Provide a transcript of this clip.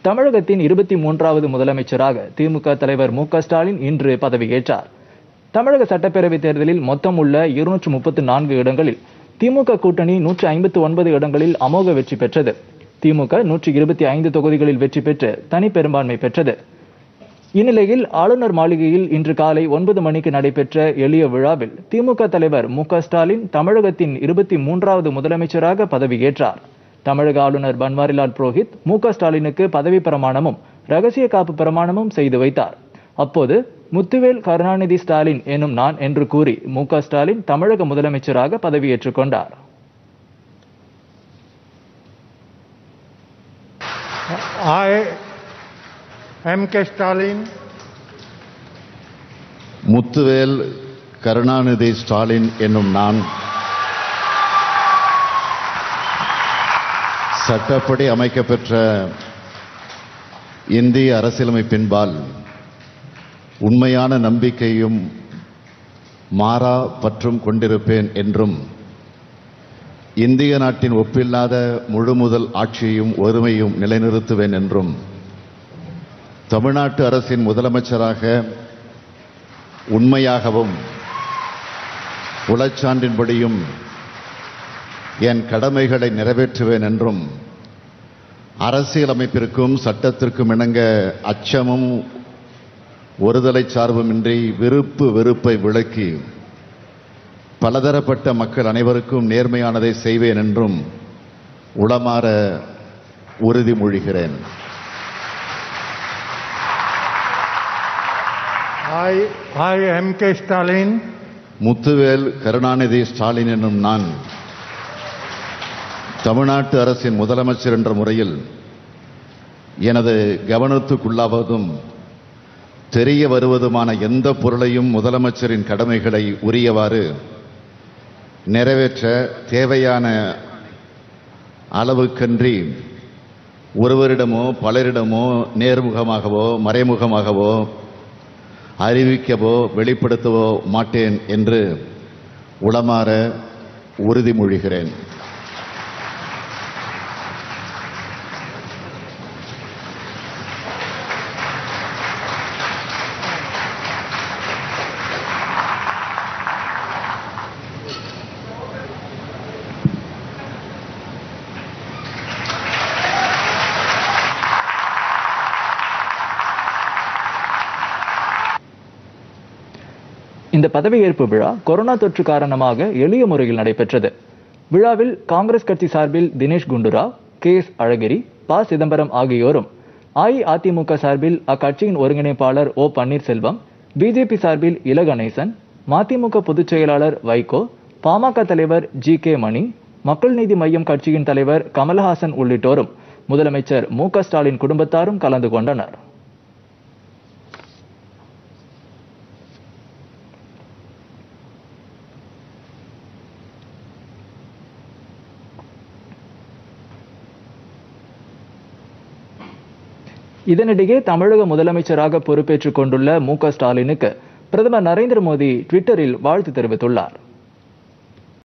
தமிழகத்தின் இருபத்தி மூன்றாவது முதலமைச்சராக திமுக தலைவர் மு க ஸ்டாலின் இன்று பதவியேற்றார் தமிழக சட்டப்பேரவைத் தேர்தலில் மொத்தம் உள்ள இருநூற்று முப்பத்து நான்கு இடங்களில் திமுக கூட்டணி நூற்று ஐம்பத்து ஒன்பது இடங்களில் அமோக வெற்றி பெற்றது திமுக நூற்றி இருபத்தி ஐந்து தொகுதிகளில் வெற்றி பெற்று தனி பெரும்பான்மை பெற்றது இந்நிலையில் ஆளுநர் மாளிகையில் இன்று காலை ஒன்பது மணிக்கு நடைபெற்ற எளிய விழாவில் திமுக தலைவர் மு க ஸ்டாலின் தமிழகத்தின் இருபத்தி மூன்றாவது முதலமைச்சராக பதவியேற்றார் தமிழக ஆளுநர் பன்வாரிலால் புரோஹித் மு க ஸ்டாலினுக்கு பதவி பிரமாணமும் ரகசிய காப்பு பிரமாணமும் செய்து வைத்தார் அப்போது முத்துவேல் கருணாநிதி ஸ்டாலின் எனும் நான் என்று கூறி மு க ஸ்டாலின் தமிழக முதலமைச்சராக பதவியேற்றுக் கொண்டார் I, M. K. Stalin, Muthuvel Karunanidhi Stalin என்னும் நான் சட்டப்படி அமைக்கப்பெற்ற இந்திய அரசியலமைப்பின்பால் உண்மையான நம்பிக்கையும் மாறா பற்றும் கொண்டிருப்பேன் என்றும் இந்திய நாட்டின் ஒப்பில்லாத முழுமுதல் ஆட்சியையும் ஒருமையும் நிலைநிறுத்துவேன் என்றும் தமிழ்நாட்டு அரசின் முதலமைச்சராக உண்மையாகவும் உளச்சான்றின்படியும் என் கடமைகளை நிறைவேற்றுவேன் என்றும் அரசியலமைப்பிற்கும் சட்டத்திற்கும் இணங்க அச்சமும் ஒருதலை சார்புமின்றி விருப்பு வெறுப்பை விளக்கி பலதரப்பட்ட மக்கள் அனைவருக்கும் நேர்மையானதை செய்வேன் என்றும் உளமாற உறுதிமொழிகிறேன் I, I, M. K. Stalin, Muthuvel Karunanidhi Stalin என்னும் நான் தமிழ்நாட்டு அரசின் முதலமைச்சர் என்ற முறையில் எனது கவனத்துக்குள்ளாவதும் தெரிய வருவதுமான எந்த பொருளையும் முதலமைச்சரின் கடமைகளை உரியவாறு நிறைவேற்ற தேவையான அளவுக்கன்றி ஒருவரிடமோ பலரிடமோ நேர்முகமாகவோ மறைமுகமாகவோ அறிவிக்கவோ வெளிப்படுத்தவோ மாட்டேன் என்று உளமாற உறுதிமொழிகிறேன் இந்த பதவியேற்பு விழா கொரோனா தொற்று காரணமாக எளிய முறையில் நடைபெற்றது விழாவில் காங்கிரஸ் கட்சி சார்பில் தினேஷ் குண்டுராவ் கே எஸ் அழகிரி ப சிதம்பரம் ஆகியோரும் அஇஅதிமுக சார்பில் அக்கட்சியின் ஒருங்கிணைப்பாளர் ஓ பன்னீர்செல்வம் பிஜேபி சார்பில் இல கணேசன் மதிமுக பொதுச் செயலாளர் வைகோ பாமக தலைவர் ஜி கே மணி மக்கள் நீதி மய்யம் கட்சியின் தலைவர் கமலஹாசன் உள்ளிட்டோரும் முதலமைச்சர் மு க ஸ்டாலின் குடும்பத்தாரும் கலந்து கொண்டனர் இதனிடையே தமிழக முதலமைச்சராக பொறுப்பேற்றுக் கொண்டுள்ள மு க ஸ்டாலினுக்கு பிரதமர் நரேந்திர மோடி ட்விட்டரில் வாழ்த்து தெரிவித்துள்ளார்